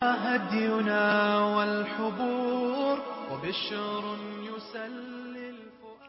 هدينا والحبور وبشر يسلي الفؤاد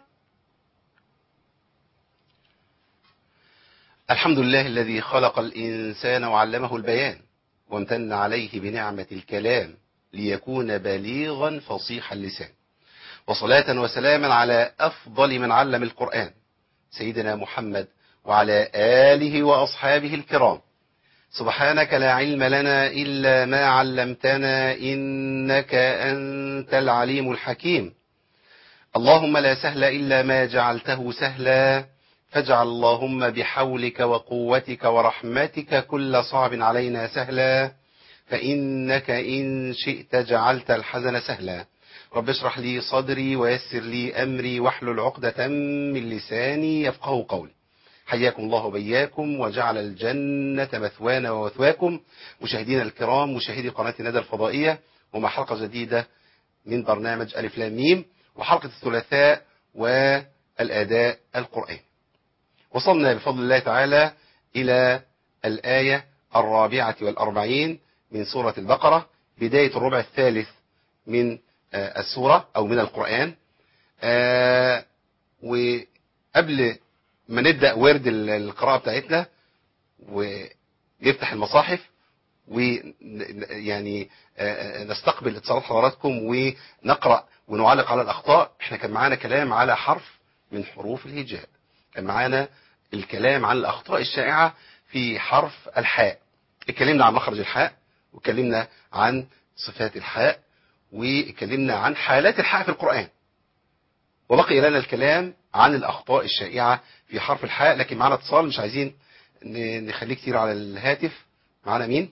الحمد لله الذي خلق الإنسان وعلمه البيان وامتن عليه بنعمة الكلام ليكون بليغا فصيح اللسان وصلاة وسلاما على أفضل من علم القرآن سيدنا محمد وعلى آله وأصحابه الكرام سبحانك لا علم لنا إلا ما علمتنا إنك أنت العليم الحكيم اللهم لا سهل إلا ما جعلته سهلا فاجعل اللهم بحولك وقوتك ورحمتك كل صعب علينا سهلا فإنك إن شئت جعلت الحزن سهلا رب اشرح لي صدري ويسر لي أمري واحلل عقدة من لساني يفقه قولي حياكم الله وبياكم وجعل الجنة مثوانا ومثواكم مشاهدينا الكرام مشاهدي قناة الندى الفضائية ومع حلقة جديدة من برنامج ألف لام ميم وحلقة الثلاثاء والأداء القرآن وصلنا بفضل الله تعالى إلى الآية الرابعة والأربعين من سورة البقرة بداية الربع الثالث من آه، السورة أو من القرآن آه، وقبل ما نبدأ ورد ال- القراءة بتاعتنا ونفتح المصاحف ويعني نستقبل اتصالات حضراتكم ونقرأ ونعلق على الأخطاء احنا كان معانا كلام على حرف من حروف الهجاء كان معانا الكلام عن الأخطاء الشائعة في حرف الحاء اتكلمنا عن مخرج الحاء واتكلمنا عن صفات الحاء واتكلمنا عن حالات الحاء في القرآن وبقي لنا الكلام عن الأخطاء الشائعة في حرف الحاء لكن معنا اتصال مش عايزين ن- نخليه كتير على الهاتف معنا مين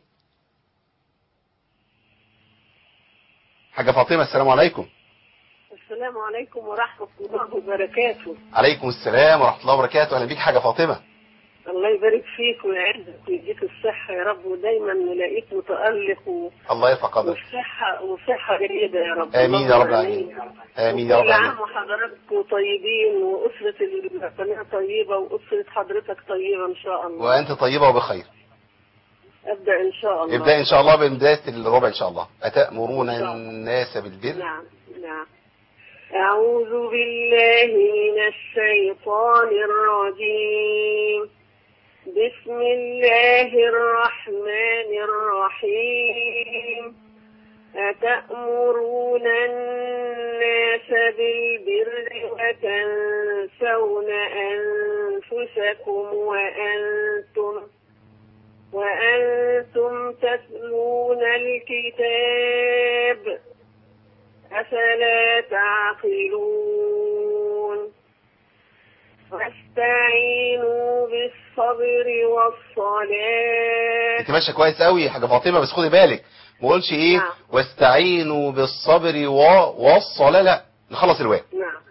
حاجة فاطمة السلام عليكم السلام عليكم ورحمة الله وبركاته عليكم السلام ورحمة الله وبركاته أهلا بيك حاجة فاطمة الله يبارك فيك ويعزك ويديك الصحة يا رب ودايما نلاقيك متألق و- الله يرفع قدرك والصحة وصحة جيدة يا رب آمين يا رب اللهم العالمين آمين يا رب كل العالمين عام وحضراتكم طيبين وأسرة القناة طيبة وأسرة حضرتك طيبة إن شاء الله وأنت طيبة وبخير أبدأ إن شاء الله ابدأ إن شاء الله ببداية الربع إن شاء الله أتأمرون إن شاء الله. الناس بالبر نعم نعم أعوذ بالله من الشيطان الرجيم بسم الله الرحمن الرحيم أتأمرون الناس بالبر وتنسون أنفسكم وأنتم وأنتم تتلون الكتاب أفلا تعقلون واستعينوا بالصبر والصلاة انت ماشيه كويس قوي يا حاجه فاطمه بس خدي بالك ما قولش ايه نعم. واستعينوا بالصبر و... والصلاه لا نخلص الواو نعم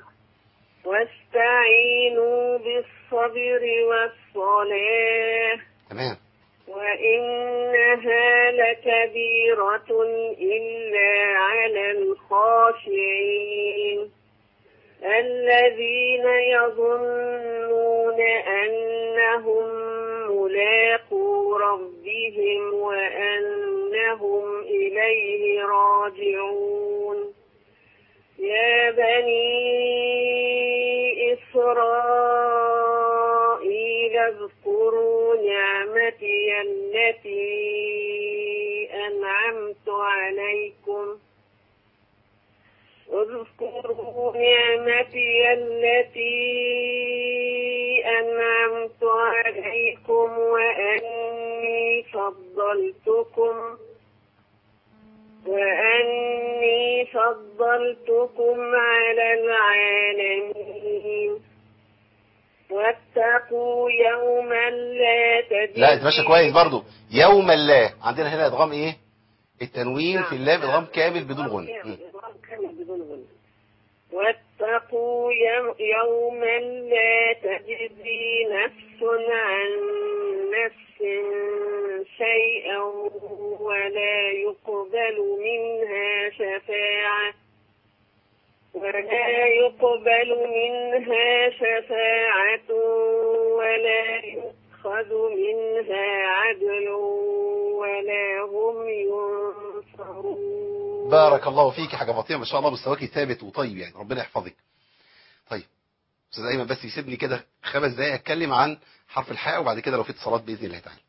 واستعينوا بالصبر والصلاة تمام وإنها لكبيرة إلا على الخاشعين الذين يظنون أنهم ملاقو ربهم وأنهم إليه راجعون يا بني إسرائيل اذكروا نعمتي التي أنعمت عليكم اذكروا نعمتي التي أنعمت عليكم وأني فضلتكم وأني فضلتكم على العالمين واتقوا يوما لا تجزي لا انت ماشيه كويس برضو يوم الله عندنا هنا ادغام ايه التنوين في اللام ادغام كامل بدون غن م. إدغام كامل بدون غن واتقوا يوم- يوما لا تجزي نفس عن نفس شيئا ولا يقبل منها شفاعة ولا يقبل منها شفاعة ولا يؤخذ منها عدل ولا هم بارك الله فيك يا حاجه فاطمه ما شاء الله مستواكي ثابت وطيب يعني ربنا يحفظك طيب استاذ ايمن بس يسيبني كده خمس دقايق اتكلم عن حرف الحاء وبعد كده لو في اتصالات باذن الله تعالى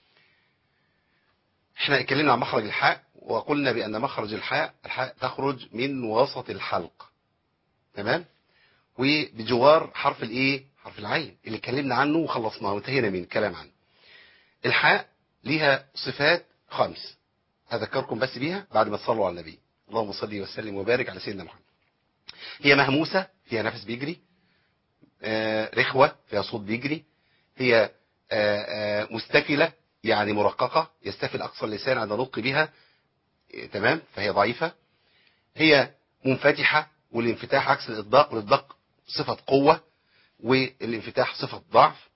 احنا اتكلمنا عن مخرج الحاء وقلنا بان مخرج الحاء الحاء تخرج من وسط الحلق تمام وبجوار حرف الايه حرف العين اللي اتكلمنا عنه وخلصناه وانتهينا من الكلام عنه الحاء ليها صفات خمس هذكركم بس بيها بعد ما تصلوا على النبي اللهم صل وسلم وبارك على سيدنا محمد هي مهموسة فيها نفس بيجري آه، رخوة فيها صوت بيجري هي آه، آه، مستفلة يعني مرققة يستفل أقصى اللسان عند نطق بها آه، تمام فهي ضعيفة هي منفتحة والانفتاح عكس الإطباق والإطباق صفة قوة والانفتاح صفة ضعف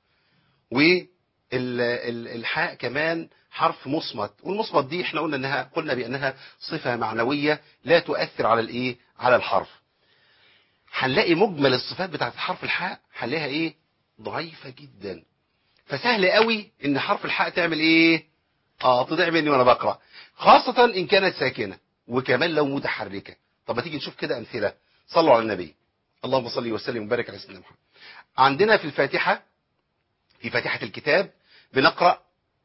والحاء كمان حرف مصمت والمصمت دي احنا قلنا انها قلنا بانها صفة معنوية لا تؤثر على الايه على الحرف هنلاقي مجمل الصفات بتاعت حرف الحاء هنلاقيها ايه ضعيفة جدا فسهل قوي ان حرف الحاء تعمل ايه اه تضيع مني وانا بقرا خاصة ان كانت ساكنة وكمان لو متحركة طب ما تيجي نشوف كده امثلة صلوا على النبي اللهم صل وسلم وبارك على سيدنا محمد عندنا في الفاتحة في فاتحة الكتاب بنقرأ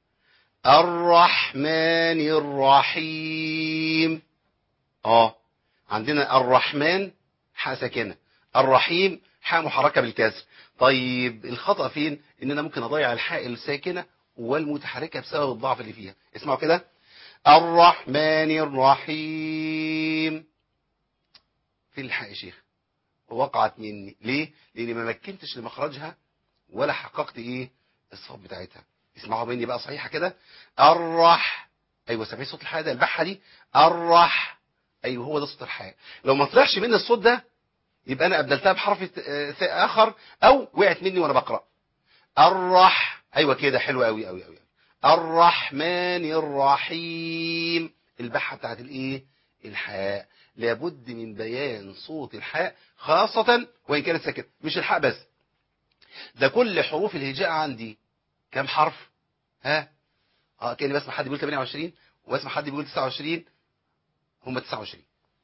الرحمن الرحيم اه عندنا الرحمن حاء ساكنه الرحيم حاء محركه بالكسر طيب الخطأ فين ان انا ممكن اضيع الحاء الساكنه والمتحركه بسبب الضعف اللي فيها اسمعوا كده الرحمن الرحيم فين الحاء يا شيخ وقعت مني ليه لاني ما مكنتش لمخرجها ولا حققت ايه الصوت بتاعتها اسمعوا مني بقى صحيحه كده الرح ايوه سامعين صوت الحاء ده البحه دي الرح ايوه هو ده صوت الحاء لو ما طلعش مني الصوت ده يبقى انا ابدلتها بحرف آه، اخر او وقعت مني وانا بقرا الرح ايوه كده حلو قوي قوي قوي الرحمن الرحيم البحه بتاعت الايه الحاء لابد من بيان صوت الحاء خاصة وإن كانت ساكنة مش الحاء بس ده كل حروف الهجاء عندي كم حرف ها اه كاني بسمع حد بيقول 28 واسمع حد بيقول 29 هم 29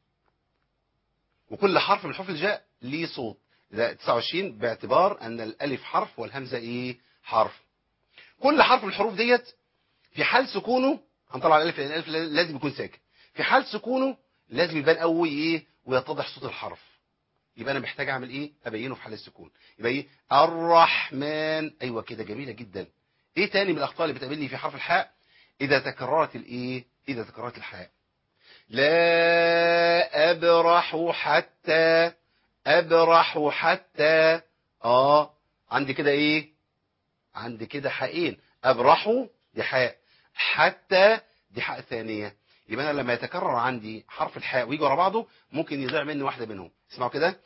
وكل حرف من حروف الهجاء ليه صوت ده 29 باعتبار ان الالف حرف والهمزه ايه حرف كل حرف من الحروف ديت في حال سكونه هنطلع الالف لان الالف لازم يكون ساكن في حال سكونه لازم يبان قوي ايه ويتضح صوت الحرف يبقى انا محتاج اعمل ايه ابينه في حال السكون يبقى ايه الرحمن ايوه كده جميله جدا ايه تاني من الاخطاء اللي بتقابلني في حرف الحاء اذا تكررت الايه اذا تكررت الحاء لا ابرح حتى ابرح حتى اه عندي كده ايه عندي كده حقين ابرحوا دي حاء حتى دي حاء ثانيه يبقى انا لما يتكرر عندي حرف الحاء ويجي ورا بعضه ممكن يضيع مني واحده منهم اسمعوا كده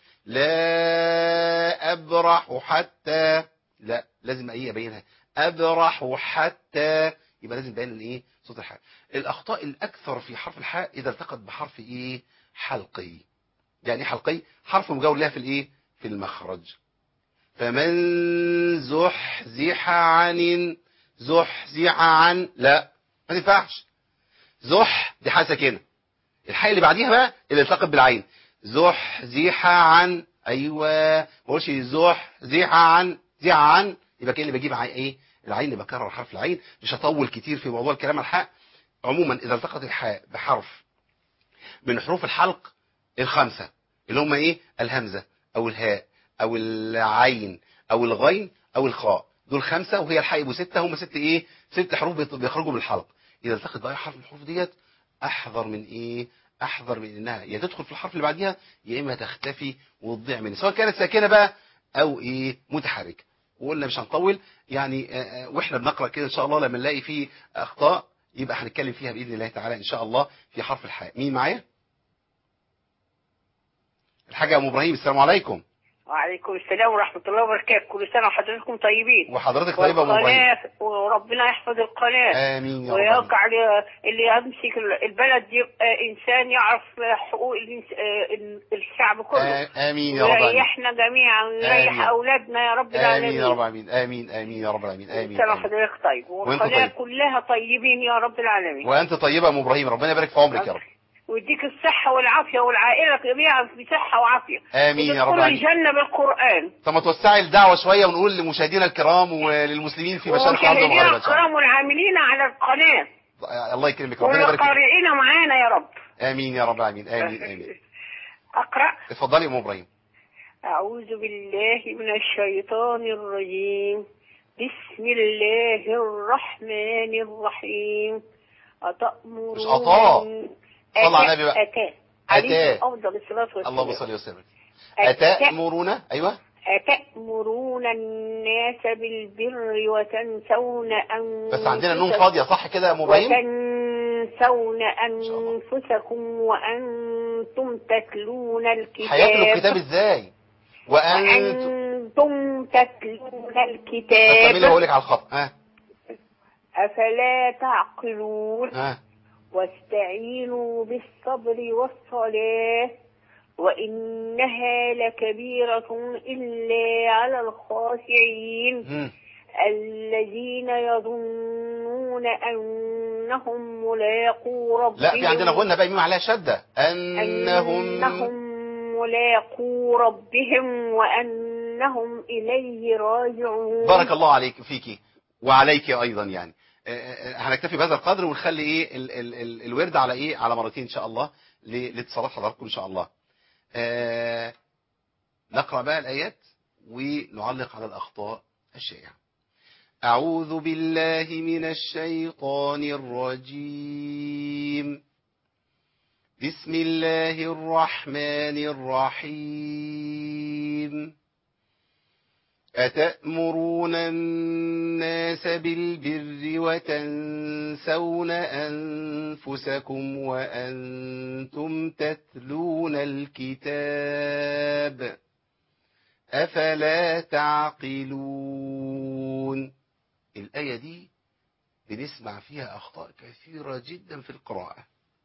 لا ابرح حتى لا لازم ايه ابينها ابرح حتى يبقى لازم ابين الايه صوت الحاء الاخطاء الاكثر في حرف الحاء اذا التقت بحرف ايه حلقي يعني ايه حلقي حرف مجاور لها في الايه في المخرج فمن زحزح عن زحزح عن لا ما تنفعش زح دي حاجه ساكنه الحاء اللي بعديها بقى اللي التقت بالعين زحزح عن ايوه ما اقولش زحزح عن زح عن يبقى كده اللي بجيب عين ايه العين بكرر حرف العين مش هطول كتير في موضوع الكلام عن الحاء عموما اذا التقت الحاء بحرف من حروف الحلق الخمسه اللي هم ايه الهمزه او الهاء او العين او الغين او الخاء دول خمسه وهي الحاء يبقوا سته هم ست ايه ست حروف بيط- بيخرجوا من الحلق اذا التقت بقى حرف من الحروف ديت احذر من ايه احذر من انها يا تدخل في الحرف اللي بعديها يا اما تختفي وتضيع مني سواء كانت ساكنه بقى او ايه متحركه وقلنا مش هنطول يعني آه، آه، واحنا بنقرا كده ان شاء الله لما نلاقي فيه اخطاء يبقى هنتكلم فيها باذن الله تعالى ان شاء الله في حرف الحاء مين معايا الحاجه ام ابراهيم السلام عليكم وعليكم السلام ورحمة الله وبركاته كل سنة وحضرتكم طيبين وحضرتك طيبه ام ابراهيم والقناة وربنا يحفظ القناة امين يا رب العالمين. ويجعل اللي يمسك البلد يبقى إنسان يعرف حقوق الإنس- ال- الشعب كله آه، امين يا رب العالمين ويريحنا جميعا ويريح آمين. أولادنا يا رب امين يا رب العالمين العالمين امين امين يا رب العالمين امين, سنة آمين. حضرتك طيب وأنت والقناة طيب. كلها طيبين يا رب العالمين وانت طيبه يا ام ابراهيم ربنا يبارك في عمرك يا رب ويديك الصحة والعافية والعائلة جميعا في صحة وعافية آمين يا رب وتدخلوا العالمين. الجنة بالقرآن طب ما توسعي الدعوة شوية ونقول لمشاهدينا الكرام وللمسلمين في مشارق الأرض ومشاهدينا المغرب إن شاء الله الكرام والعاملين على القناة الله يكرمك ربنا يبارك فيك والقارئين معانا يا رب آمين يا رب العالمين آمين آمين أقرأ اتفضلي يا أم إبراهيم أعوذ بالله من الشيطان الرجيم بسم الله الرحمن الرحيم أتأمرون مش عطاء. صلى على النبي بقى. أتى أتى. عليه أفضل الصلاة والسلام اللهم صل وسلم أتى. أتأمرون أيوه أتأمرون الناس بالبر وتنسون أنفسكم بس عندنا النوم فاضية صح كده يا أم إبراهيم وتنسون الله. أنفسكم وأنتم تتلون الكتاب هياكلوا الكتاب إزاي وأنتم وأنتم تتلون كملي الكتاب بقول لك على الخط ها أفلا تعقلون ها واستعينوا بالصبر والصلاة وإنها لكبيرة إلا على الخاشعين مم. الذين يظنون أنهم ملاقو ربهم لا في عندنا غنى بقى ميم عليها شدة أنهم أنهم ملاقو ربهم وأنهم إليه راجعون بارك الله عليك فيكي وعليك أيضا يعني آه، آه، هنكتفي بهذا القدر ونخلي ايه ال ال ال الورد على ايه على مرتين ان شاء الله ل- لاتصالات حضراتكم ان شاء الله آه، نقرأ بقى الآيات ونعلق على الأخطاء الشائعة أعوذ بالله من الشيطان الرجيم بسم الله الرحمن الرحيم أتأمرون الناس بالبر وتنسون أنفسكم وأنتم تتلون الكتاب أفلا تعقلون الآية دي بنسمع فيها أخطاء كثيرة جدا في القراءة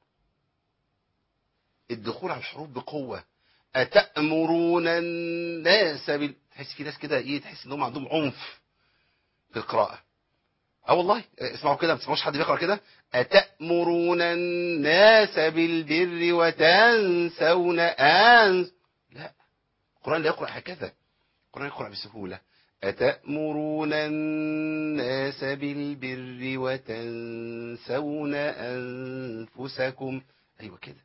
الدخول على الحروف بقوة أتأمرون الناس بال... تحس في ناس كده ايه تحس انهم عندهم عنف في القراءة اه والله اسمعوا كده ما تسمعوش حد بيقرا كده أتأمرون الناس بالبر وتنسون أن لا القرآن لا يقرأ هكذا القرآن يقرأ بسهولة أتأمرون الناس بالبر وتنسون أنفسكم أيوة كده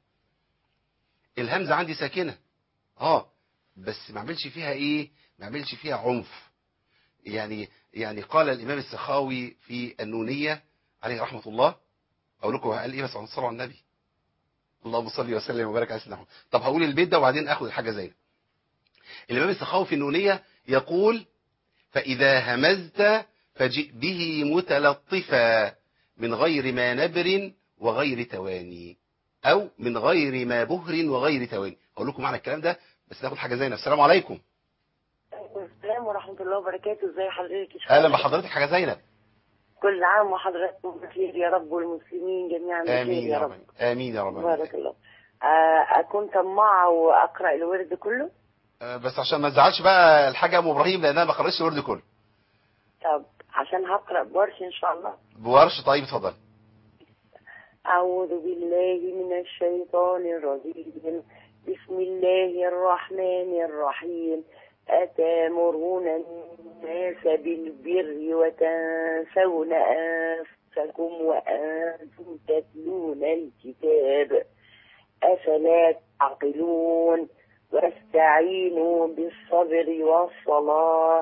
الهمزة عندي ساكنة اه بس ما عملش فيها ايه ما عملش فيها عنف يعني يعني قال الامام السخاوي في النونية عليه رحمة الله اقول لكم قال ايه بس عن الصلاة على النبي اللهم صل وسلم وبارك على سيدنا محمد طب هقول البيت ده وبعدين اخد الحاجة زي الامام السخاوي في النونية يقول فاذا همزت فجئ به متلطفا من غير ما نبر وغير تواني او من غير ما بهر وغير تواني اقول لكم معنى الكلام ده بس ناخد حاجه زينب السلام عليكم السلام ورحمة الله وبركاته ازي حضرتك يا شيخ؟ اهلا بحضرتك حاجه زينب كل عام وحضراتكم بخير يا رب والمسلمين جميعا بخير امين يا رب امين يا رب بارك الله آه، أكون طماعة وأقرأ الورد كله آه، بس عشان ما تزعلش بقى الحاجه ام ابراهيم لانها ما قرأتش الورد كله طب عشان هقرأ بورش إن شاء الله بورش طيب اتفضل أعوذ بالله من الشيطان الرجيم بسم الله الرحمن الرحيم أتامرون الناس بالبر وتنسون أنفسكم وأنتم تتلون الكتاب أفلا تعقلون واستعينوا بالصبر والصلاة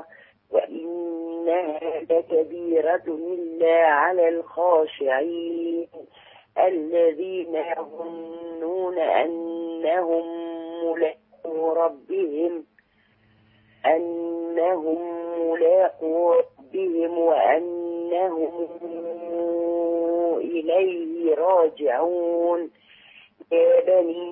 وإنها لكبيرة إلا على الخاشعين الذين يظنون أنهم ملاقو ربهم أنهم ملاقو ربهم وأنهم إليه راجعون يا بني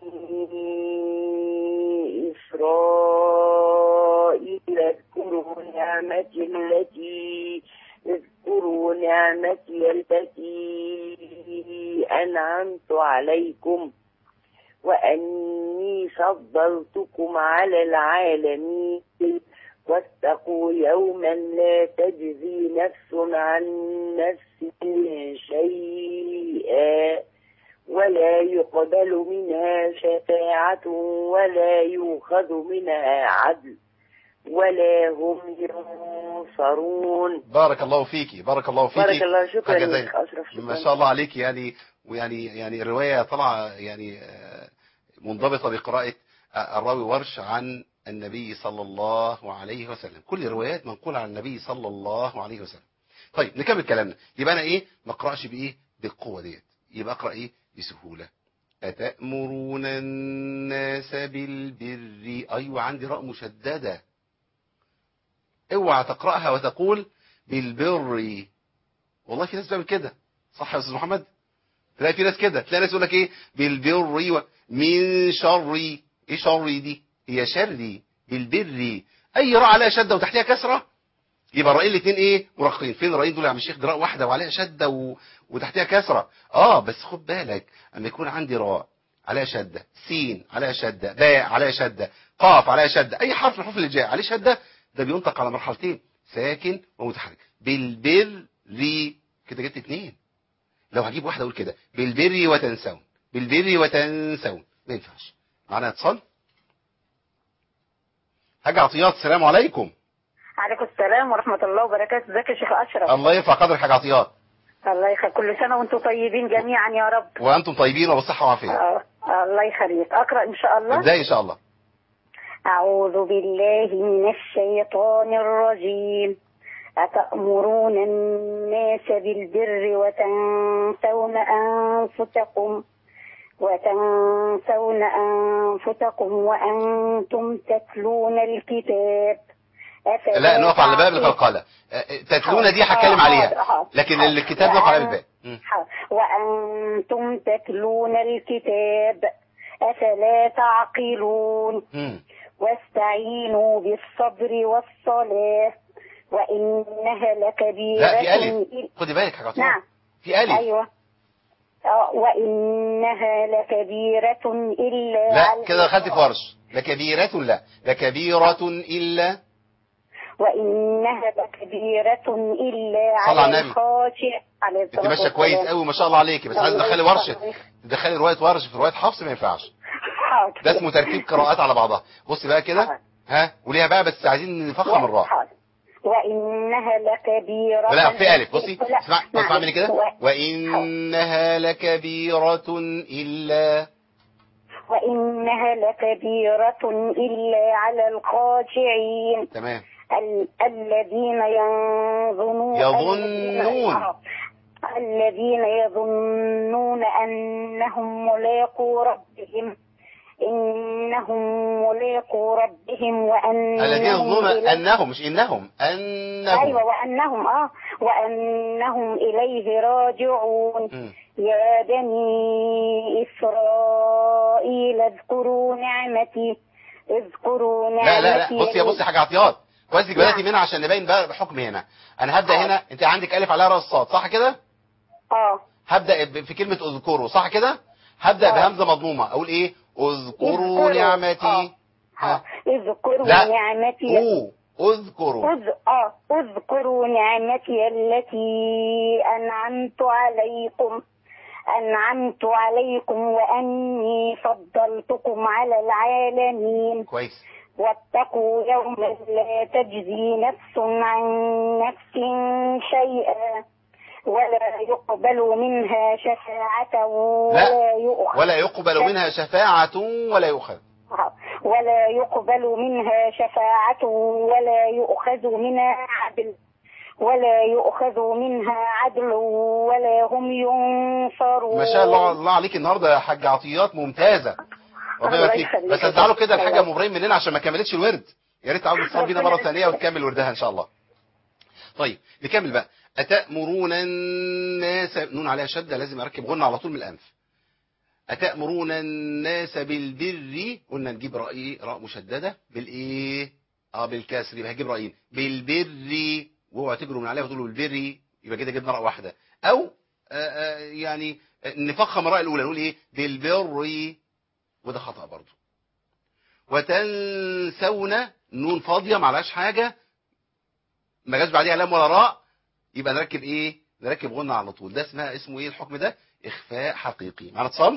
إسرائيل اذكروا نعمتي التي اذكروا نعمتي التي أنعمت عليكم وأني فضلتكم على العالمين واتقوا يوما لا تجزي نفس عن نفس شيئا ولا يقبل منها شفاعة ولا يؤخذ منها عدل ولا هم ينصرون بارك الله فيكي بارك الله فيكي بارك الله شكرا حاجة لك زي أشرف شكرا ما شاء الله عليك يعني ويعني يعني الرواية طالعة يعني آه، منضبطة بقراءة آه، الراوي ورش عن النبي صلى الله عليه وسلم كل الروايات منقولة عن النبي صلى الله عليه وسلم طيب نكمل كلامنا يبقى أنا إيه ما أقرأش بإيه بالقوة ديت يبقى أقرأ إيه بسهولة أتأمرون الناس بالبر أيوة عندي راء مشددة اوعى تقرأها وتقول بالبر والله في ناس بتعمل كده صح يا استاذ محمد تلاقي في ناس كده تلاقي ناس يقول لك ايه بالبر و- من شر ايه شر دي هي شر بالبر اي راء عليها شده وتحتها كسره يبقى الرايين الاثنين ايه مرققين فين الرايين دول يا عم الشيخ دي راء واحده وعليها شده و... وتحتها كسره اه بس خد بالك اما يكون عندي راء عليها شده سين عليها شده باء عليها شده قاف عليها شده اي حرف من الحروف اللي جاي عليه شده ده بينطق على مرحلتين ساكن ومتحرك بالبر كده جبت اتنين لو هجيب واحده اقول كده بالبر وتنسون بالبر وتنسون ما ينفعش معانا اتصال حاجة عطيات السلام عليكم عليكم السلام ورحمة الله وبركاته ازيك يا شيخ أشرف الله يرفع قدرك حاجة عطيات الله يخليك كل سنة وانتم طيبين جميعا يا رب وانتم طيبين وبالصحة والعافية آه. الله يخليك أقرأ إن شاء الله ابدأي ان شاء الله أعوذ بالله من الشيطان الرجيم أتأمرون الناس بالبر وتنسون أنفسكم وتنسون أنفسكم وأنتم تتلون الكتاب أفلا لا نقف على باب تعقلون؟ القلقلة آه، آه، تتلونة دي هتكلم عليها لكن الكتاب نقف على الباب مم. وأنتم تتلون الكتاب أفلا تعقلون مم. واستعينوا بالصبر والصلاة وإنها لكبيرة لا في ألف إل- خدي بالك حاجة عطيات نعم في ألف أيوة آه، وإنها لكبيرة إلا لا على- كده دخلت في ورش لكبيرة لا لكبيرة إلا وإنها لكبيرة إلا صلى على على النبي. الخاشع عليه انت الصلاة ماشيه كويس والسلام. قوي ما شاء الله عليكي بس عايز الله تدخلي ورشه يخليك. تدخلي روايه ورش في روايه حفص ما ينفعش حاضر. ده اسمه ترتيب قراءات على بعضها بصي بقى كده حاضر. ها وليها بقى بس عايزين نفخم الراء حاضر. وإنها لكبيرة لا في ألف بصي لا، اسمع نعم. اسمع مني كده و- وإنها لكبيرة إلا وإنها لكبيرة إلا على الخاشعين تمام ال- الذين يظنون يظنون. آه. الذين يظنون أنهم ملاقو ربهم إنهم ملاقو ربهم وأنهم الذين يظنون إليه- أنهم مش إنهم أنهم أيوة وأنهم آه وأنهم إليه راجعون مم. يا بني إسرائيل اذكروا نعمتي اذكروا نعمتي لا لا لا بصي يا بصي حاجة عطيات كويس انك بدأتي نعم. منها عشان نبين بقى بحكم هنا أنا هبدأ هنا أنت عندك ألف عليها راس صاد صح كده اه هبدأ ب- في كلمة اذكروا صح كده هبدأ آه. بهمزة مضمومة أقول إيه اذكروا اذكروا. نعمتي آه. ها. اذكروا لا. نعمتي أو اذكروا أذ... آه. اذكروا نعمتي التي أنعمت عليكم أنعمت عليكم وأني فضلتكم على العالمين كويس واتقوا يوما لا تجزي نفس عن نفس شيئا ولا يقبل منها شفاعة ولا يؤخذ ولا يقبل منها شفاعة ولا يؤخذ ولا يقبل منها شفاعة ولا يؤخذ منها عدل ولا يؤخذ منها عدل ولا هم ينصرون ما شاء الله الله عليك النهارده يا حاج عطيات ممتازة ربنا الله يبارك فيك يخليك. بس ادعوا له كده الحاجة ام ابراهيم مننا عشان ما كملتش الورد يا ريت تعود تصل بينا مرة ثانية وتكمل وردها ان شاء الله طيب نكمل بقى أتأمرون الناس نون عليها شدة لازم أركب غنة على طول من الأنف أتأمرون الناس بالبر قلنا نجيب رأي راء مشددة بالإيه اه بالكسر يبقى هجيب رأيين بالبر واوعوا تجروا من عليها وتقولوا بالبر يبقى كده جبنا راء واحدة أو آآ آآ يعني نفخم الراء الأولى نقول إيه بالبر وده خطأ برضه وتنسون نون فاضية معلهاش حاجة ما جاش بعديها لام ولا راء يبقى نركب ايه نركب غنة على طول ده اسمها اسمه ايه الحكم ده إخفاء حقيقي معنا اتصال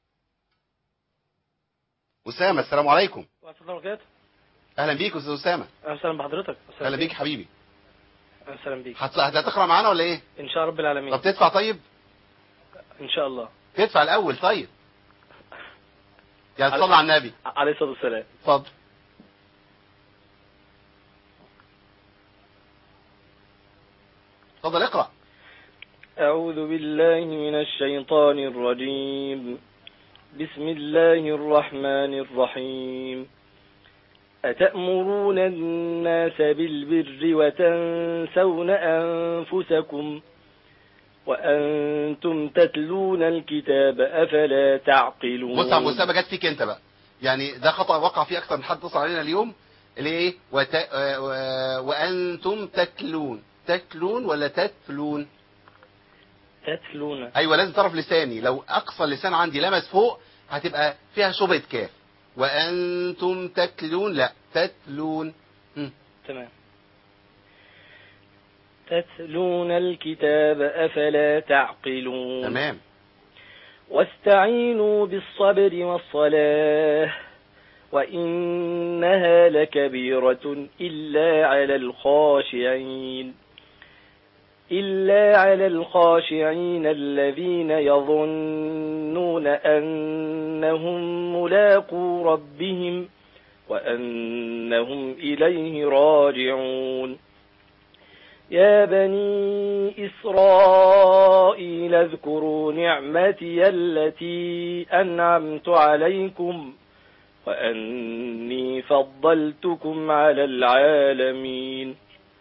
أسامة السلام عليكم ورحمة الله وبركاته أهلا بيك أستاذ أسامة أهلا وسهلا بحضرتك أهلا بيك حبيبي أهلا وسهلا بيك هت- هتقرأ معانا ولا إيه إن شاء رب العالمين طب تدفع طيب إن شاء الله تدفع الأول طيب يعني تصلي على النبي عليه الصلاة والسلام اتفضل اتفضل اقرأ أعوذ بالله من الشيطان الرجيم بسم الله الرحمن الرحيم أتأمرون الناس بالبر وتنسون أنفسكم وأنتم تتلون الكتاب أفلا تعقلون بص يا عم أسامة جت فيك أنت بقى يعني ده خطأ وقع فيه أكتر من حد اتصل علينا اليوم اللي إيه وت... آه، و- وأنتم تتلون تتلون ولا تتلون تتلون أيوة لازم طرف لساني لو أقصى اللسان عندي لمس فوق هتبقى فيها شبهة كاف وأنتم تتلون لا تتلون مم. تمام تتلون الكتاب أفلا تعقلون تمام واستعينوا بالصبر والصلاة وإنها لكبيرة إلا على الخاشعين إلا على الخاشعين الذين يظنون أنهم ملاقو ربهم وأنهم إليه راجعون يا بني إسرائيل اذكروا نعمتي التي أنعمت عليكم وأني فضلتكم على العالمين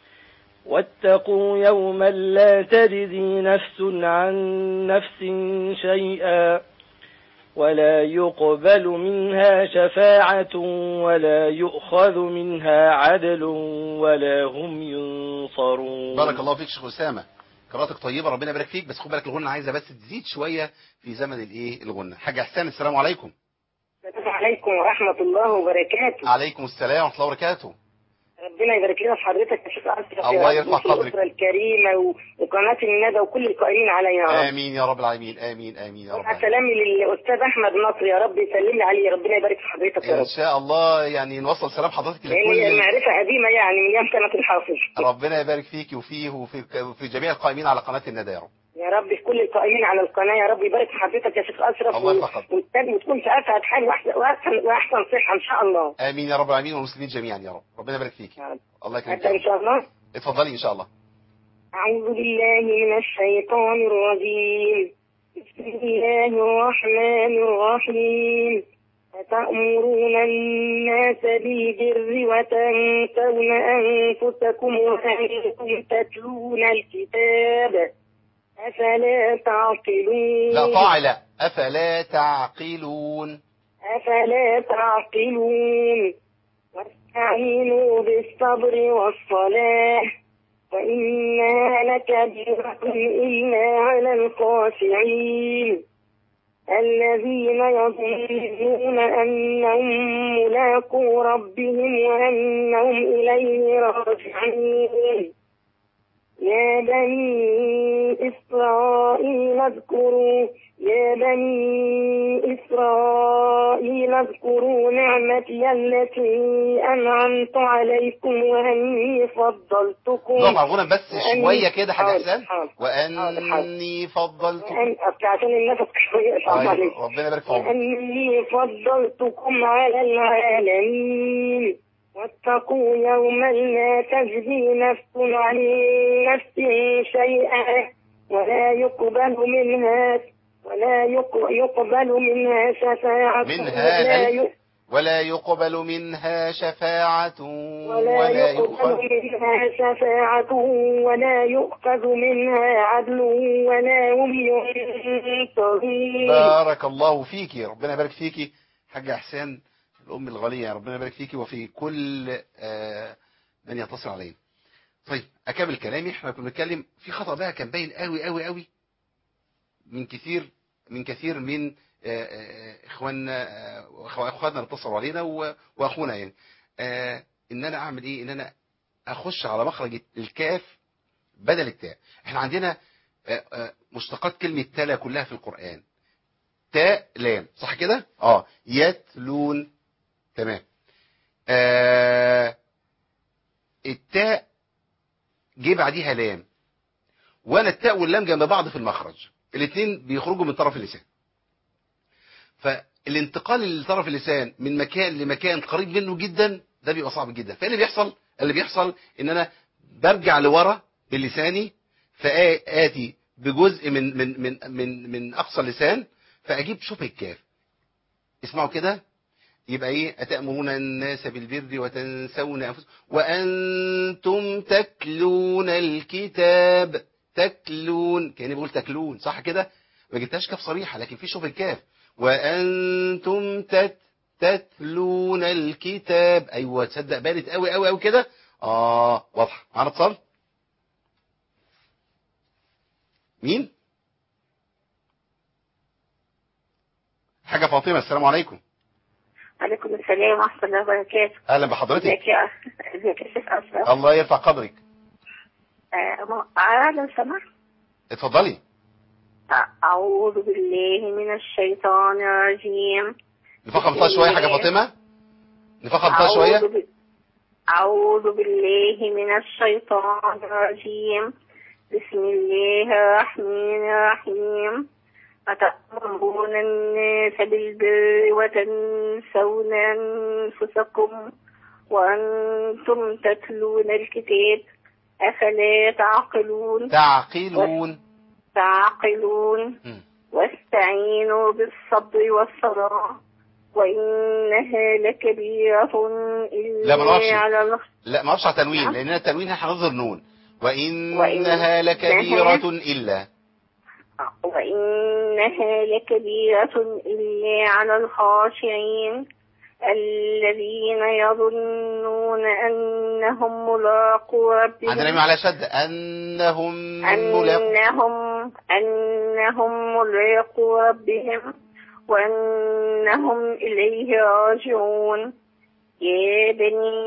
واتقوا يوما لا تجزي نفس عن نفس شيئا ولا يقبل منها شفاعة ولا يؤخذ منها عدل ولا هم ينصرون بارك الله فيك شيخ أسامة قراءتك طيبة ربنا يبارك فيك بس خد بالك الغنى عايزة بس تزيد شوية في زمن الايه الغنى حاج احسان السلام عليكم السلام عليكم ورحمة الله وبركاته عليكم السلام ورحمة الله وبركاته ربنا يبارك لنا في حضرتك يا شيخ أشرف الله يا يرفع رب، وفي قدرك. الأسرة الكريمة و- وقناة الندى وكل القائلين عليها يا رب آمين يا رب العالمين آمين آمين يا رب مع العالمين. سلامي للأستاذ أحمد نصر يا رب يسلم لي عليه ربنا يبارك في حضرتك يا إن رب شاء الله يعني نوصل سلام حضرتك لأن هي لكل معرفة قديمة يعني من أيام سنة الحافظ ربنا يبارك فيك وفيه وفي وفي جميع القائمين على قناة الندى يا رب يا رب في كل القائمين على القناة يا رب يبارك في حضرتك يا شيخ أشرف الله و- يرفع قدرك. وتكون- وتكون في أسعد حال وأحسن وأحسن وأحسن صحة إن شاء الله آمين يا رب العالمين والمسلمين جميعا يا رب ربنا يبارك فيك يا رب. الله يكرمك أبدأ يا إن رب. شاء الله اتفضلي إن شاء الله أعوذ بالله من الشيطان الرجيم بسم الله الرحمن الرحيم أتأمرون الناس بالبر وتنسون أنفسكم وأنتم تتلون الكتاب أفلا تعقلون لا طاعة لا أفلا تعقلون أفلا تعقلون واستعينوا بالصبر والصلاة وإنها لكبيرة إلا على الخاشعين الذين يظنون أنهم ملاقو ربهم وأنهم إليه راجعون يا بني إسرائيل اذكروا يا بني إسرائيل اذكروا نعمتي التي أنعمت عليكم وأني فضلتكم نقف على الغنى بس وأني- شوية كده حاج حاضر، احسان حاضر. واني فضلتكم وأن أصل عشان النفس شوية صعب طيب، عليك ربنا يبارك في عمرك وأني فضلتكم على العالمين واتقوا يوما لا تجزي نفس عن نفس شيئا ولا يقبل منها ولا يق- يقبل منها شفاعة منها ولا ألف. ي- ولا يقبل منها شفاعة ولا ولا يقبل يؤخذ منها شفاعة ولا يؤخذ منها عدل ولا هم ينصرون بارك الله فيكي ربنا يبارك فيكي حاج احسان الام الغاليه ربنا يبارك فيكي وفي كل آه، من يتصل علينا طيب اكمل كلامي احنا كنا بنتكلم في خطا بقى كان باين قوي قوي قوي من كثير من كثير من آه، آه، اخواننا آه، وأخو- اخواننا اللي اتصلوا علينا و- واخونا يعني آه، ان انا اعمل ايه ان انا اخش على مخرج الكاف بدل التاء احنا عندنا آه، آه، مشتقات كلمة تلا كلها في القرآن تاء لام صح كده اه يتلون تمام آه التاء جه بعديها لام وانا التاء واللام جنب بعض في المخرج الاثنين بيخرجوا من طرف اللسان فالانتقال لطرف اللسان من مكان لمكان قريب منه جدا ده بيبقى صعب جدا فايه اللي بيحصل اللي بيحصل ان انا برجع لورا بلساني فآتي بجزء من من من من من اقصى اللسان فاجيب شبه الكاف اسمعوا كده يبقى ايه اتامرون الناس بالبر وتنسون انفسكم وانتم تتلون الكتاب تتلون كاني بقول تكلون صح كده ما جبتهاش كاف صريحه لكن في شبه الكاف وانتم تت تتلون الكتاب ايوه تصدق بانت قوي قوي قوي كده اه واضحه معانا اتصال مين حاجه فاطمه السلام عليكم عليكم السلام ورحمة الله وبركاته اهلا بحضرتك ازيك يا ازيك يا شيخ أشرف الله يرفع قدرك آه، م- آه، لو سمحت اتفضلي آه، أعوذ بالله من الشيطان الرجيم نفخم فيها شويه حاجه فاطمه نفخم فيها شويه أعوذ ب- أعوذ بالله من الشيطان الرجيم بسم الله الرحمن الرحيم أتأمرون الناس بالبر وتنسون أنفسكم وأنتم تتلون الكتاب أفلا تعقلون تعقلون تعقلون مم. واستعينوا بالصبر والصلاة وإنها لكبيرة لا، ما نقفش. إلا على الخ- لا ما اعرفش على تنوين نعم. لان التنوين هنظهر نون وانها وإنها لكبيره الا وإنها لكبيرة إلا على الخاشعين الذين يظنون أنهم ملاقو ربهم عندنا ميم على شد انهم ملاقو أنهم أنهم ملاقو ربهم وأنهم إليه راجعون يا بني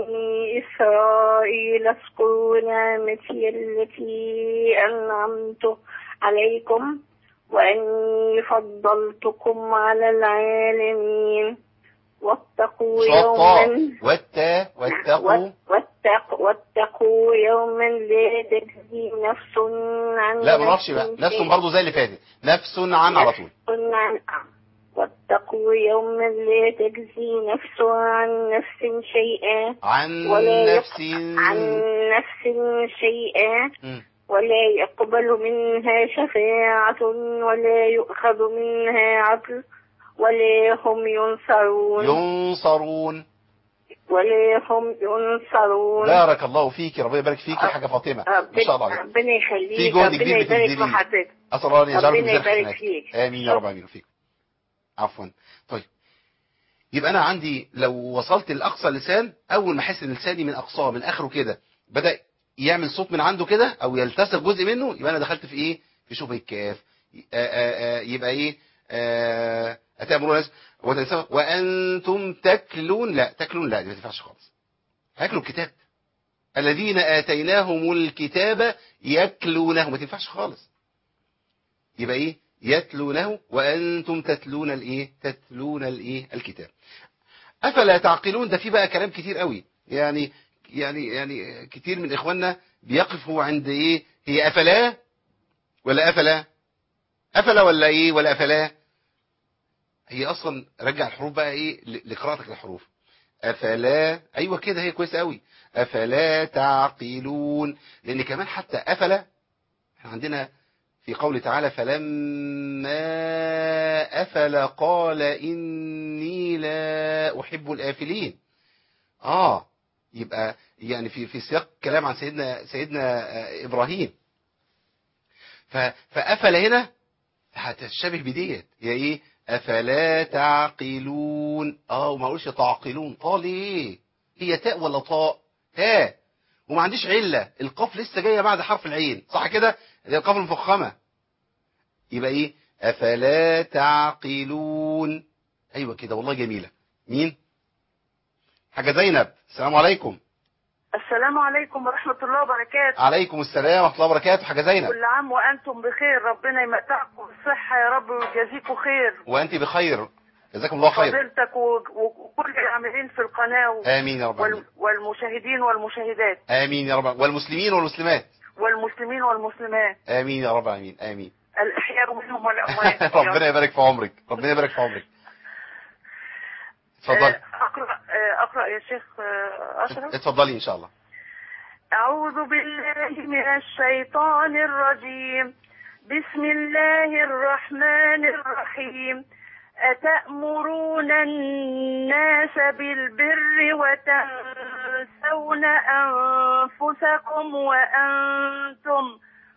إسرائيل اذكروا نعمتي التي أنعمت عليكم وأني فضلتكم على العالمين واتقوا شطاء يوما والتاء واتقوا واتق واتقوا يوما لا تجزي نفس عن لا ما نعرفش بقى نفس شيئا. برضه زي اللي فاتت نفس عن على طول نفس عن واتقوا يوما لا تجزي نفس عن نفس شيئا عن ولا نفس يق- عن نفس شيئا مم. ولا يقبل منها شفاعة ولا يؤخذ منها عدل ولا هم ينصرون ينصرون ولا هم ينصرون بارك الله فيك ربنا يبارك فيك يا حاجه فاطمه ما شاء الله ربنا, عليك ربنا يخليك في جهد ربنا كبير يبارك في بتبذليه. حضرتك اسال الله ان يجعلكم ربنا من يبارك الحسنات فيك. امين يا رب العالمين فيك عفوا طيب يبقى انا عندي لو وصلت لاقصى اللسان اول ما احس ان لساني من اقصاه من اخره كده بدا يعمل صوت من عنده كده او يلتصق جزء منه يبقى انا دخلت في ايه في شبه الكاف آه، آه، آه، يبقى ايه آه، اتامرون الناس وتنسون وانتم تكلون لا تكلون لا دي ما تنفعش خالص هياكلوا الكتاب الذين اتيناهم الكتاب يكلونه ما تنفعش خالص يبقى ايه يتلونه وانتم تتلون الايه تتلون الايه الكتاب افلا تعقلون ده في بقى كلام كتير قوي يعني يعني يعني كتير من اخواننا بيقفوا عند ايه هي افلا ولا افلا افلا ولا ايه ولا افلا هي اصلا رجع الحروف بقى ايه ل- لقراءتك للحروف افلا ايوه كده هي كويسه قوي افلا تعقلون لان كمان حتى افلا احنا عندنا في قوله تعالى فلما أفل قال إني لا أحب الآفلين آه يبقى يعني في في سياق كلام عن سيدنا سيدنا آه، إبراهيم ف- فأفل هنا هتشبه بديت هي إيه أفلا تعقلون آه وما أقولش تعقلون طا ليه هي تاء ولا طاء تاء وما عنديش علة القاف لسه جاية بعد حرف العين صح كده دي القاف المفخمة يبقى ايه افلا تعقلون ايوه كده والله جميلة مين حاجة زينب السلام عليكم السلام عليكم ورحمة الله وبركاته عليكم السلام ورحمه الله وبركاته حاجه زينب كل عام وأنتم بخير ربنا يمتعكم بالصحة يا رب ويجازيكم خير وانت بخير جزاكم الله خير فضيلتك و- و- وكل العاملين في القناة و- امين يا رب وال- العالمين والمشاهدين والمشاهدات امين يا رب والمسلمين والمسلمات والمسلمين والمسلمات امين يا رب العالمين امين الأحياء منهم والأموات ربنا يبارك في عمرك ربنا يبارك في عمرك اتفضلي آه، أقرأ آه، أقرأ يا شيخ آه، أشرف اتفضلي ان شاء الله أعوذ بالله من الشيطان الرجيم بسم الله الرحمن الرحيم أتأمرون الناس بالبر وتنسون أنفسكم وأنتم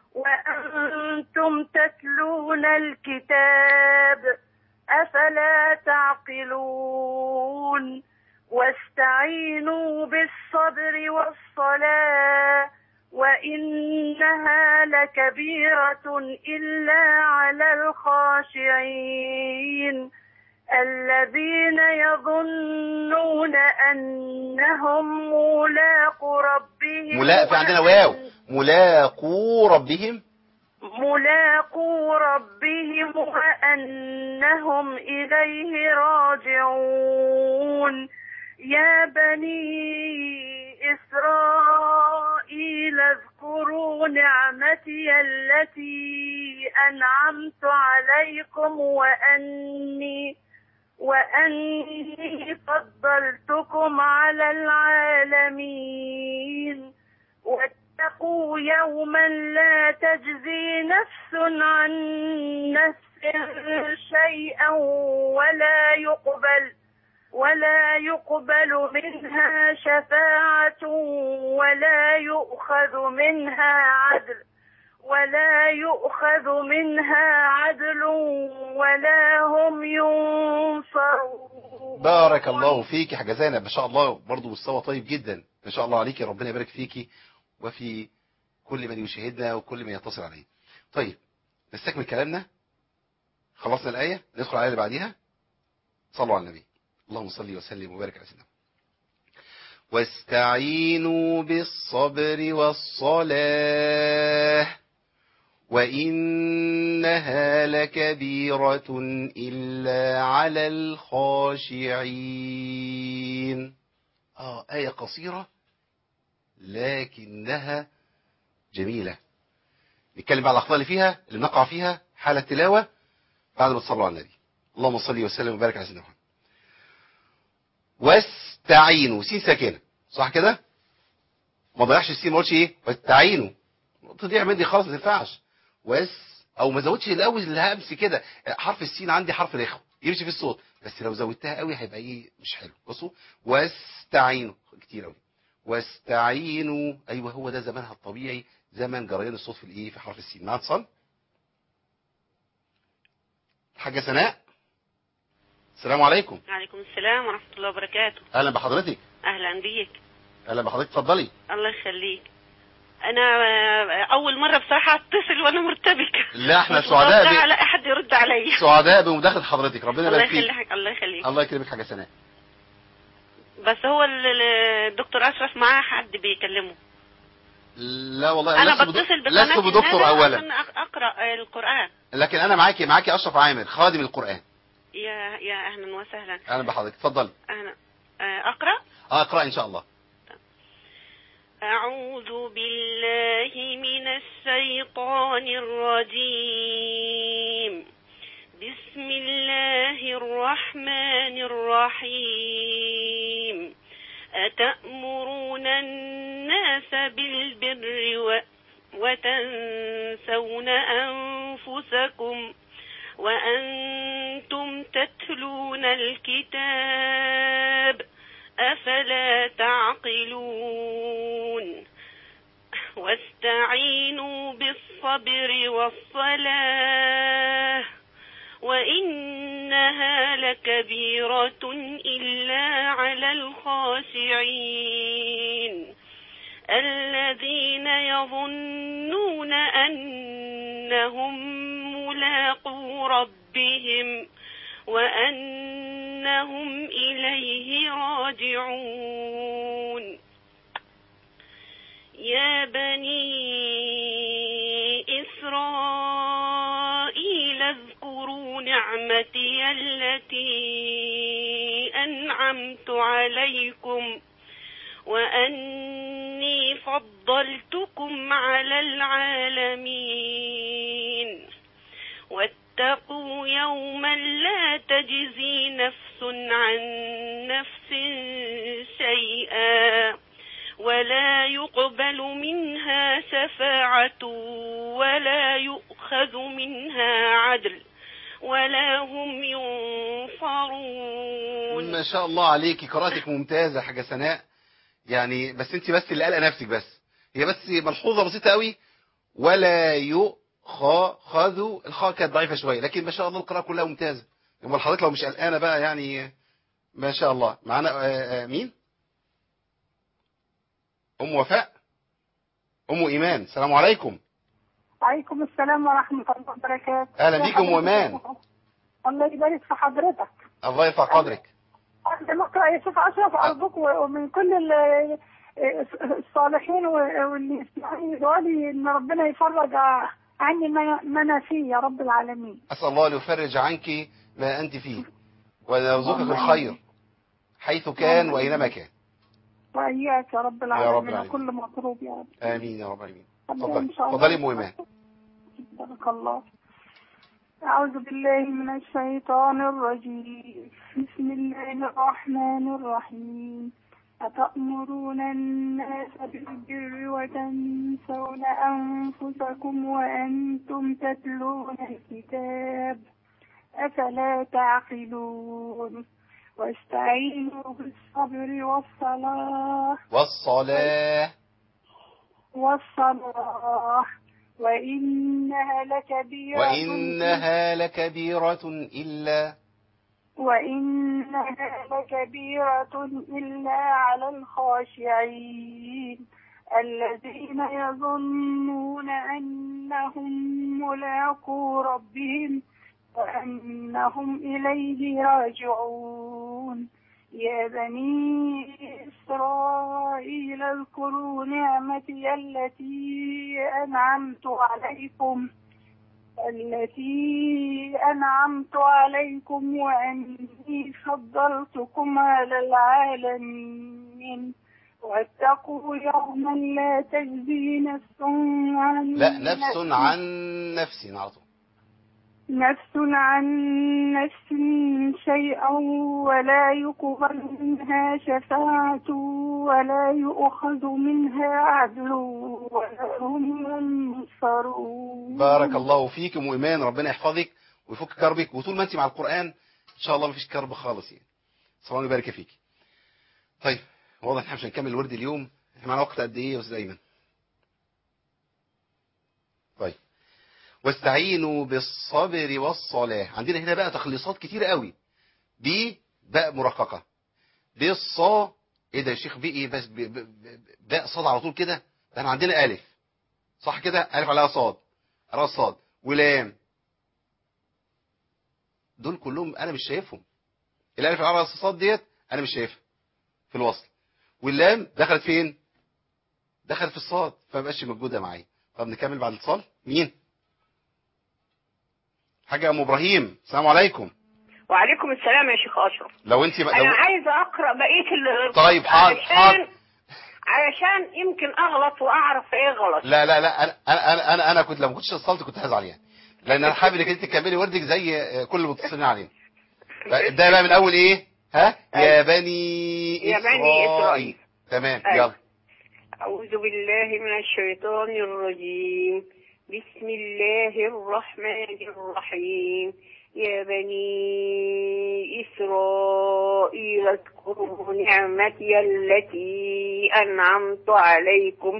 وأنتم تتلون الكتاب أفلا تعقلون واستعينوا بالصبر والصلاة وإنها لكبيرة إلا على الخاشعين الذين يظنون أنهم ملاق ربهم ملاء في عندنا واو ملاقو ربهم ملاقو ربهم وأنهم إليه راجعون يا بني إسرائيل اذكروا نعمتي التي أنعمت عليكم وأني وأني فضلتكم على العالمين واتقوا يوما لا تجزي نفس عن نفس شيئا ولا يقبل ولا يقبل منها شفاعة ولا يؤخذ منها عدل ولا يؤخذ منها عدل ولا هم ينصرون بارك الله فيك حاجه زينب ما شاء الله برضه مستوى طيب جدا ما شاء الله عليكي ربنا يبارك فيكي وفي كل من يشاهدنا وكل من يتصل عليه طيب نستكمل كلامنا خلصنا الآية ندخل على الآية اللي بعديها صلوا على النبي اللهم صل وسلم وبارك على سيدنا واستعينوا بالصبر والصلاة وإنها لكبيرة إلا على الخاشعين آه آية قصيرة لكنها جميلة نتكلم بقى على الأخطاء اللي فيها اللي بنقع فيها حالة تلاوة بعد ما تصلوا على النبي اللهم صل وسلم وبارك على سيدنا محمد واستعينوا سين ساكنة صح كده ما ضيعش السين ما قلتش ايه واستعينوا تضيع مني خالص ما تنفعش واس او ما زودش الاول الهمس كده حرف السين عندي حرف رخو يمشي في الصوت بس لو زودتها قوي هيبقى ايه مش حلو بصوا واستعينوا كتير قوي واستعينوا ايوه هو ده زمانها الطبيعي زمن جريان الصوت في الايه في حرف السين معاك اتصال حاجه سناء السلام عليكم عليكم السلام ورحمة الله وبركاته اهلا بحضرتك أهلا بيك اهلا بحضرتك اتفضلي الله يخليك أنا آه، أول مرة بصراحة أتصل وأنا مرتبكة لا احنا مش سعداء متوقعة ب... ألاقي حد يرد عليا سعداء بمداخله حضرتك ربنا الله يبارك فيك يخليك الله يخليك الله يكرمك حاجه سناء بس هو ال- ال- الدكتور أشرف معاه حد بيكلمه لا والله أنا لست بدو- بتصل بقناة لست بدكتور الندى اولا عشان أق- أقرأ القرآن لكن انا معاكي معاكي اشرف عامر خادم القران يا يا أهلا وسهلا اهلا بحضرتك اتفضلي أهلا آه، أقرأ اه اقرا ان شاء الله أعوذ بالله من الشيطان الرجيم بسم الله الرحمن الرحيم أتأمرون الناس بالبر و وتنسون أنفسكم وأنتم تتلون الكتاب أفلا تعقلون واستعينوا بالصبر والصلاة وإنها لكبيرة إلا على الخاشعين الذين يظنون أنهم ملاقو ربهم وأنهم إليه راجعون يا بني إسرائيل اذكروا نعمتي التي أنعمت عليكم وأني فضلتكم على العالمين واتقوا يوما لا تجزي نفس عن نفس شيئا ولا يقبل منها شفاعة ولا يؤخذ منها عدل ولا هم ينصرون ما شاء الله عليكي قراءتك ممتازة يا حاجة سناء يعني بس انت بس اللي قلقه نفسك بس هي بس ملحوظة بسيطة قوي ولا يؤخذ الخاء كانت ضعيفة شوية لكن ما شاء الله القراءة كلها ممتازة امال حضرتك لو مش قلقانة بقى يعني ما شاء الله معانا آه، آه، مين ام وفاء ام ايمان السلام عليكم عليكم السلام ورحمة الله وبركاته أهلا بيك أم إيمان. الله يبارك في حضرتك الله يرفع قدرك قبل ما أقرأ يا شيخ أشرف أرجوك ومن كل ال- الصالحين واللي يسمعوني يدعوا إن ربنا يفرج عني ما ما أنا فيه يا رب العالمين أسأل الله أن يفرج عنك ما أنت فيه ويرزقك الخير حيث كان وأينما كان وإياك يا رب رب العالمين العالمين. وكل مطلوب يا رب آمين يا رب العالمين إن اتفضلي شاء الله. اتفضلي أم إيمان بارك الله أعوذ بالله من الشيطان الرجيم بسم الله الرحمن الرحيم أتأمرون الناس بالبر وتنسون أنفسكم وأنتم تتلون الكتاب أفلا تعقلون واستعينوا بالصبر والصلاة والصلاة والصلاة وإنها لكبيرة وإنها لكبيرة إلا وإنها لكبيرة إلا على الخاشعين الذين يظنون أنهم ملاقو ربهم وأنهم إليه راجعون يا بني إسرائيل اذكروا نعمتي التي أنعمت عليكم التي أنعمت عليكم وأني فضلتكم على العالمين واتقوا يوما لا تجزي نفس عن لا نفس عن نفس على طول نفس عن نفس شيئا ولا يقبل منها شفاعة ولا يؤخذ منها عدل ولا هم ينصرون بارك الله فيك أم إيمان ربنا يحفظك ويفك كربك وطول ما أنت مع القرآن إن شاء الله مفيش كرب خالص يعني صلى الله يبارك فيك طيب واضح إن احنا مش هنكمل الورد اليوم احنا معانا وقت قد إيه يا أستاذ أيمن طيب واستعينوا بالصبر والصلاة عندنا هنا بقى تخليصات كتير قوي بي باء مرققة بالصا ايه ده يا شيخ بي ايه بس ب- ب- ب- باء صاد على طول كده ده احنا عندنا الف صح كده الف عليها صاد راس صاد ولام دول كلهم انا مش شايفهم الالف على راس صاد ديت انا مش شايفها في الوصل واللام دخلت فين دخلت في الصاد فما بقاش موجوده معايا طب نكمل بعد الاتصال مين حاجه ام ابراهيم السلام عليكم وعليكم السلام يا شيخ اشرف لو انت بقى انا لو... عايزه اقرا بقيه ال طيب، حاضر، علشان حاضر. علشان يمكن اغلط واعرف ايه غلط لا لا لا انا انا انا, أنا كنت لو ما كنتش اتصلت كنت هزعل يعني لان انا حابب انك انت تكملي وردك زي آه، كل المتصلين علينا ده بقى من اول ايه ها يا بني يا بني إسرائيل. تمام أيوة. يلا أعوذ بالله من الشيطان الرجيم بسم الله الرحمن الرحيم يا بني إسرائيل اذكروا نعمتي التي أنعمت عليكم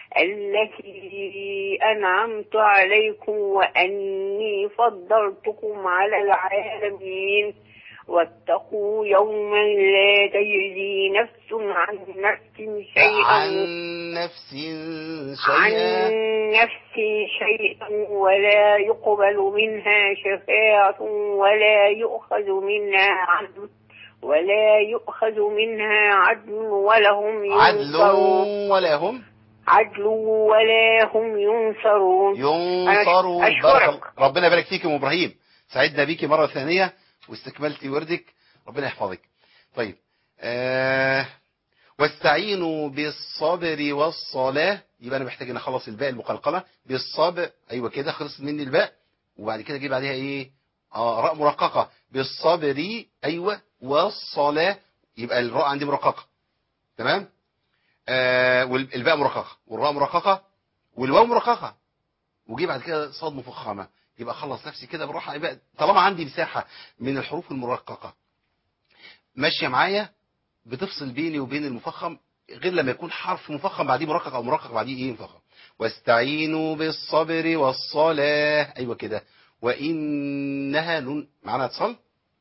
التي أنعمت عليكم وأني فضلتكم على العالمين واتقوا يوما لا تجزي نفس عن نفس شيئا عن نفس عن شيئا نفس شيئا ولا يقبل منها شفاعة ولا يؤخذ منها عدل ولا يؤخذ منها عدل ولهم عدل ينصرون ولا هم عدل ولا هم ينصرون ينصرون أنا أشكرك. بارك الله- ربنا يبارك فيك يا ام ابراهيم سعدنا بيكي مره ثانيه واستكملتي وردك ربنا يحفظك طيب آه واستعينوا بالصبر والصلاه يبقى انا محتاج ان اخلص الباء المقلقله بالصبر ايوه كده خلصت مني الباء وبعد كده اجيب عليها ايه اه راء مرققه بالصبر ايوه والصلاه يبقى الراء عندي مرققه تمام آه والباء مرققه والراء مرققه والواو مرققه وجي بعد كده صاد مفخمه يبقى اخلص نفسي كده بالراحه يبقى طالما عندي مساحه من الحروف المرققه ماشيه معايا بتفصل بيني وبين المفخم غير لما يكون حرف مفخم بعديه مرقق او مرقق بعديه ايه مفخم واستعينوا بالصبر والصلاه ايوه كده وانها نون معانا اتصال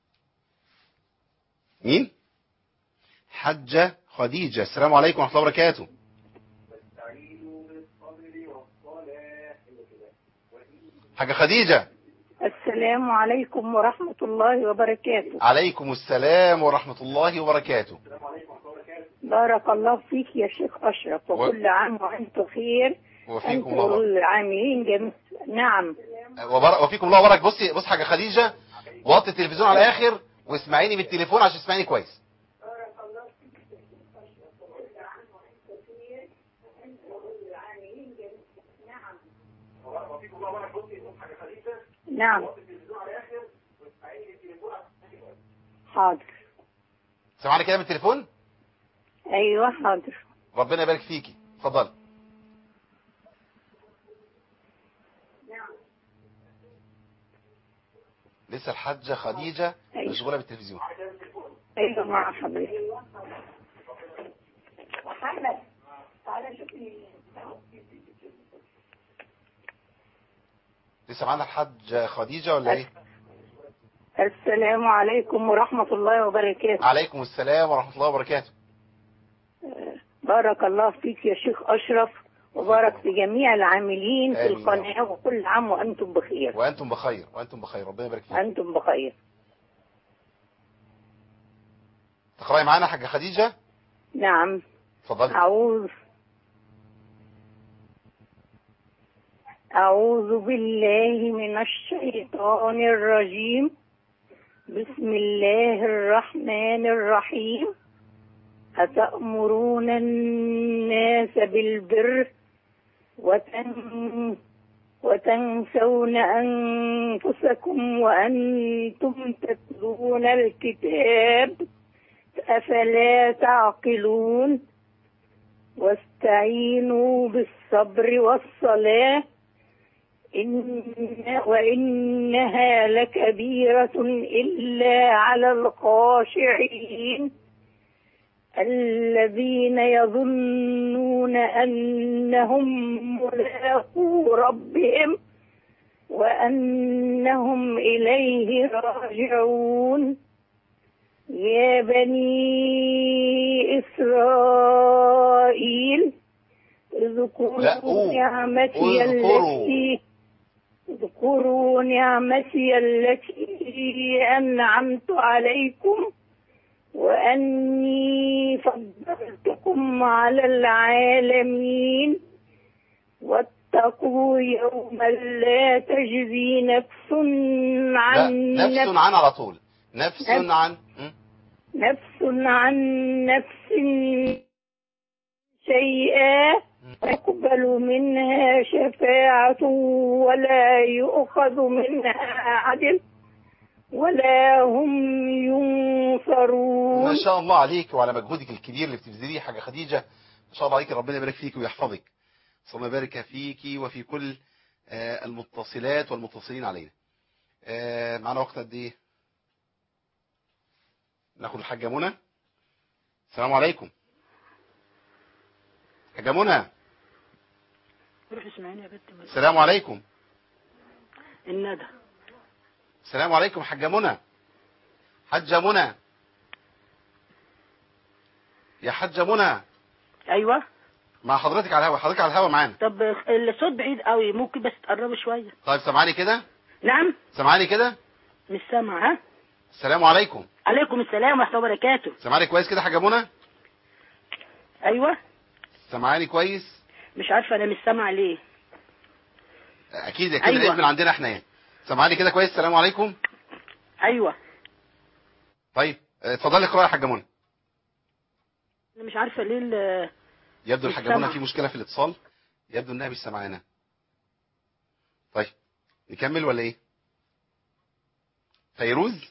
مين حجه خديجه السلام عليكم ورحمه الله وبركاته حاجه خديجه السلام عليكم ورحمة الله وبركاته عليكم السلام ورحمة الله وبركاته بارك الله فيك يا شيخ أشرف وكل عام وأنتم خير وفيكم أنتم الله وبركاته العاملين جميع نعم وبر- وفيكم الله وبرك بصي بص حاجة خديجة وطي التلفزيون على الآخر واسمعيني بالتليفون عشان تسمعيني كويس نعم حاضر سمعني كده بالتليفون أيوة حاضر ربنا يبارك فيكي اتفضلي لسه الحاجة خديجة أيوة. مشغولة بالتلفزيون أيوة مع حضرتك محمد تعالى شوف لي لسه معانا الحاجة خديجة ولا ايه السلام عليكم ورحمة الله وبركاته عليكم السلام ورحمة الله وبركاته بارك الله فيك يا شيخ أشرف وبارك في جميع العاملين في آمين. القناة وكل عام وأنتم بخير وانتم بخير وانتم بخير ربنا يبارك فيك أنتم بخير تقرأي معانا حاجة خديجة نعم اتفضلي أعوذ أعوذ بالله من الشيطان الرجيم بسم الله الرحمن الرحيم أتأمرون الناس بالبر وتن وتنسون أنفسكم وأنتم تتلون الكتاب أفلا تعقلون واستعينوا بالصبر والصلاة إن وإنها لكبيرة إلا على الخاشعين الذين يظنون أنهم ملاقو ربهم وأنهم إليه راجعون يا بني إسرائيل اذكروا لا، أوه. نعمتي اذكروا. التي اذكروا نعمتي التي أنعمت عليكم وأني فضلتكم على العالمين واتقوا يوما لا تجزي نفس لا عن نفس عن على طول نفس نفس. عن م? نفس عن نفس شيئا يقبل منها شفاعة ولا يؤخذ منها عدل ولا هم ينصرون ما شاء الله عليك وعلى مجهودك الكبير اللي بتبذليه حاجة خديجة ما شاء الله عليك ربنا يبارك فيك ويحفظك ثم يبارك فيك وفي كل آه، المتصلات والمتصلين علينا آه، معنا وقت قد ايه ناخد الحاجة منى السلام عليكم حاجة منى روح اسمعيني يا بنت مل- السلام عليكم الندى السلام عليكم حاجة منى حجة منى يا حجة منى ايوه مع حضرتك على الهوا حضرتك على الهوا معانا طب الصوت بعيد قوي ممكن بس تقربي شويه طيب سامعاني كده نعم سامعاني كده مش سامع ها السلام عليكم عليكم السلام ورحمه الله وبركاته سامعاني كويس كده حاجة منى ايوه سامعاني كويس مش عارفه انا مش سامعه ليه اكيد كده أيوة. العيد من عندنا احنا يعني سامعاني كده كويس السلام عليكم ايوه طيب اه، اتفضلي اقراي يا حاجه منى انا مش عارفه ليه ال- يبدو مش الحاجه منى سامعة. في مشكله في الاتصال يبدو انها مش سامعانا طيب نكمل ولا ايه فيروز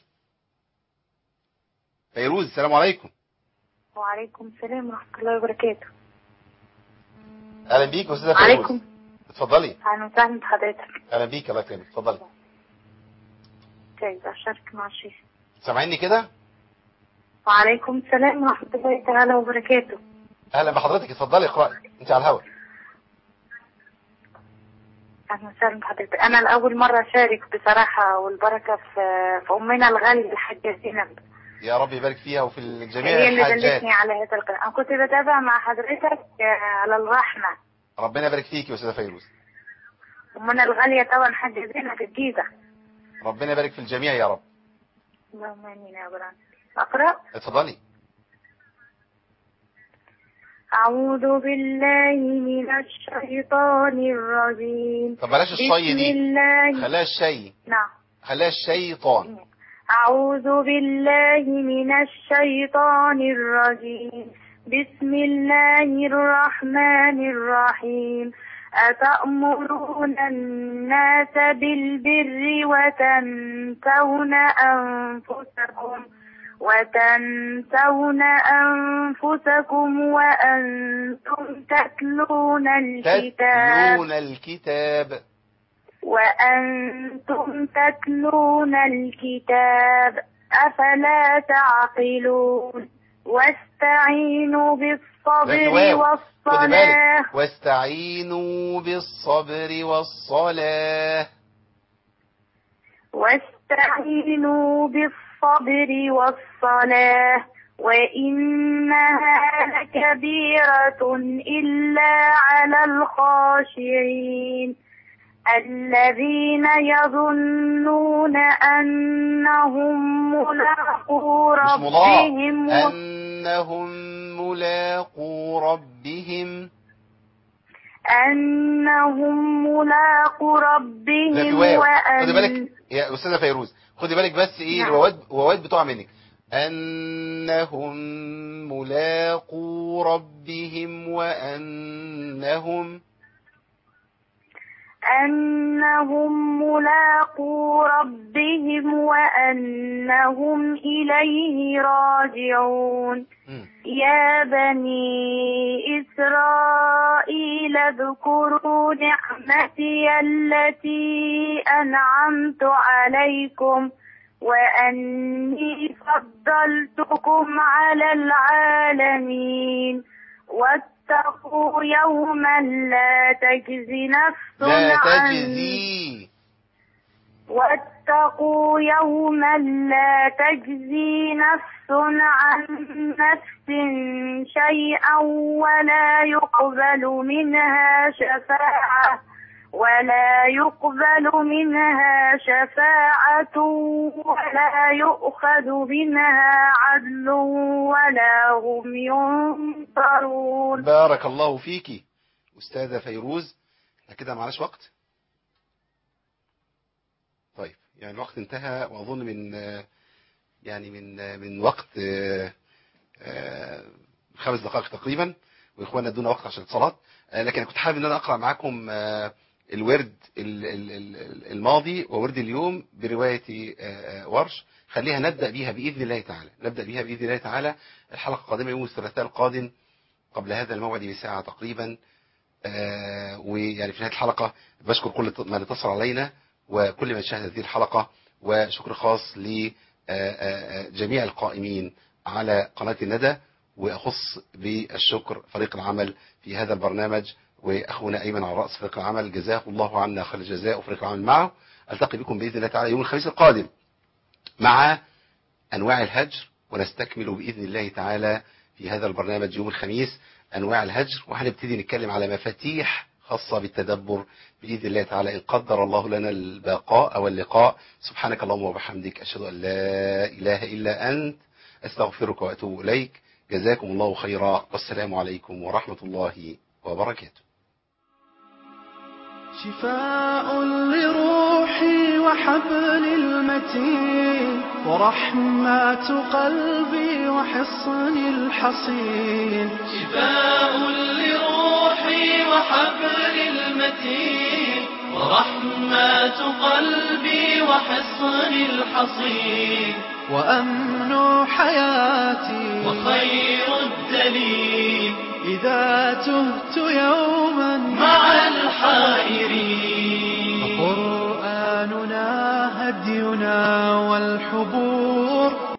فيروز السلام عليكم وعليكم السلام ورحمة الله وبركاته اهلا بيك يا استاذه فيروز عليكم اتفضلي أهلا وسهلا بحضرتك اهلا بيك الله يكرمك اتفضلي طيب أشارك مع الشيخ سامعيني كده وعليكم السلام ورحمة الله تعالى وبركاته اهلا بحضرتك اتفضلي اقراي انت على الهواء أهلا وسهلا بحضرتك أنا لأول مرة أشارك بصراحة والبركة في في أمنا الغالية الحاجة زينب يا رب يبارك فيها وفي الجميع هي اللي الحاجات دلتني على هذا القناة أنا كنت بتابع مع حضرتك آه، على الرحمة ربنا يبارك فيك يا استاذه فيروز أمنا الغالية طبعا حاجة زينب الجيزة ربنا يبارك في الجميع يا رب اللهم آمين يا رب العالمين أقرأ اتفضلي أعوذ بالله من الشيطان الرجيم طب بلاش الصي بسم دي الله خلاها الشي نعم خلاها الشيطان أعوذ بالله من الشيطان الرجيم بسم الله الرحمن الرحيم أتأمرون الناس بالبر وتنسون أنفسكم وتنسون أنفسكم وأنتم تتلون الكتاب تتلون الكتاب وأنتم تتلون الكتاب أفلا تعقلون واستعينوا بالصبر لا، واو. خدي والصلاة بالك واستعينوا بالصبر والصلاة واستعينوا بالصبر والصلاة وإنها لكبيرة إلا على الخاشعين الذين يظنون أنهم ملاقو مش ربهم مضاف أنهم ملاقو ربهم أنهم ملاقو لا في ربهم واو خدي وأن بالك يا أستاذة فيروز خدي بالك بس إيه نعم. الوواد وواد بتوع منك أنهم ملاقو ربهم وأنهم أنهم ملاقو ربهم وأنهم إليه راجعون يا بني إسرائيل اذكروا نعمتي التي أنعمت عليكم وأني فضلتكم على العالمين واتقوا يوما لا تجزي نفس لا عن تجزي واتقوا يوما لا تجزي نفس عن نفس شيئا ولا يقبل منها شفاعة ولا يقبل منها شفاعة ولا يؤخذ منها عدل ولا هم ينصرون بارك الله فيكي أستاذة فيروز احنا كده معلش وقت طيب يعني الوقت انتهى وأظن من آه، يعني من آه، من وقت آه، آه، خمس دقائق تقريبا وإخواننا ادونا وقت عشان الصلاة آه، لكن كنت حابب ان انا اقرا معاكم آه، الورد ال- ال- ال- الماضي وورد اليوم برواية آه، آه، ورش خليها نبدأ بيها بإذن الله تعالى نبدأ بيها بإذن الله تعالى الحلقة القادمة يوم الثلاثاء القادم قبل هذا الموعد بساعة تقريبا آه، ويعني في نهاية الحلقة بشكر كل من اتصل علينا وكل من شاهد هذه الحلقة وشكر خاص لجميع القائمين على قناة الندى وأخص بالشكر فريق العمل في هذا البرنامج وأخونا أيمن على رأس فريق العمل جزاه الله عنا خير الجزاء وفريق العمل معه ألتقي بكم بإذن الله تعالى يوم الخميس القادم مع أنواع الهجر ونستكمل بإذن الله تعالى في هذا البرنامج يوم الخميس أنواع الهجر وهنبتدي نتكلم على مفاتيح خاصة بالتدبر بإذن الله تعالى إن قدر الله لنا البقاء أو اللقاء سبحانك اللهم وبحمدك أشهد أن لا إله إلا أنت أستغفرك وأتوب إليك جزاكم الله خيرا والسلام عليكم ورحمة الله وبركاته شفاء لروحي وحبل المتين ورحمة قلبي وحصن الحصين شفاء لروحي وحبل المتين ورحمة قلبي وحصن الحصين وأمن حياتي وخير الدليل إذا تهت يوما مع